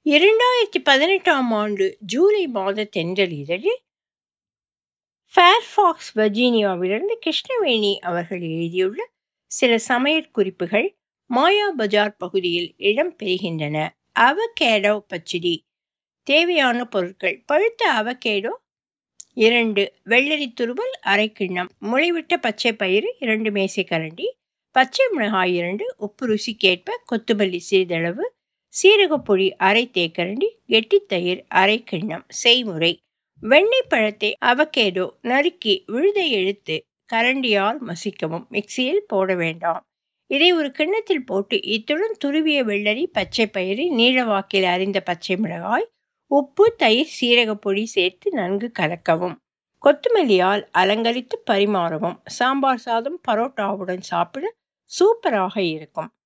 இரண்டாயிரத்தி பதினெட்டாம் ஆண்டு ஜூலை மாத தென்றல் இதழில் ஃபேர்ஃபாக்ஸ் வர்ஜீனியாவிலிருந்து கிருஷ்ணவேணி அவர்கள் எழுதியுள்ள சில சமையற் குறிப்புகள் மாயா பஜார் பகுதியில் இடம் பெறுகின்றன அவகேடோ பச்சடி தேவையான பொருட்கள் பழுத்த அவகேடோ இரண்டு வெள்ளரி துருவல் அரை கிண்ணம் முளைவிட்ட பச்சை பயிறு இரண்டு மேசைக்கரண்டி பச்சை மிளகாய் இரண்டு உப்பு ருசிக்கேற்ப கொத்தமல்லி சிறிதளவு சீரகப்பொடி அரை தேக்கரண்டி கெட்டித்தயிர் அரை கிண்ணம் செய்முறை வெண்ணெய் பழத்தை அவகேடோ நறுக்கி விழுதை எடுத்து கரண்டியால் மசிக்கவும் மிக்சியில் போட வேண்டாம் இதை ஒரு கிண்ணத்தில் போட்டு இத்துடன் துருவிய வெள்ளரி பச்சை பயிறு நீளவாக்கில் அரிந்த பச்சை மிளகாய் உப்பு தயிர் சீரகப்பொடி சேர்த்து நன்கு கலக்கவும் கொத்தமல்லியால் அலங்கரித்து பரிமாறவும் சாம்பார் சாதம் பரோட்டாவுடன் சாப்பிட சூப்பராக இருக்கும்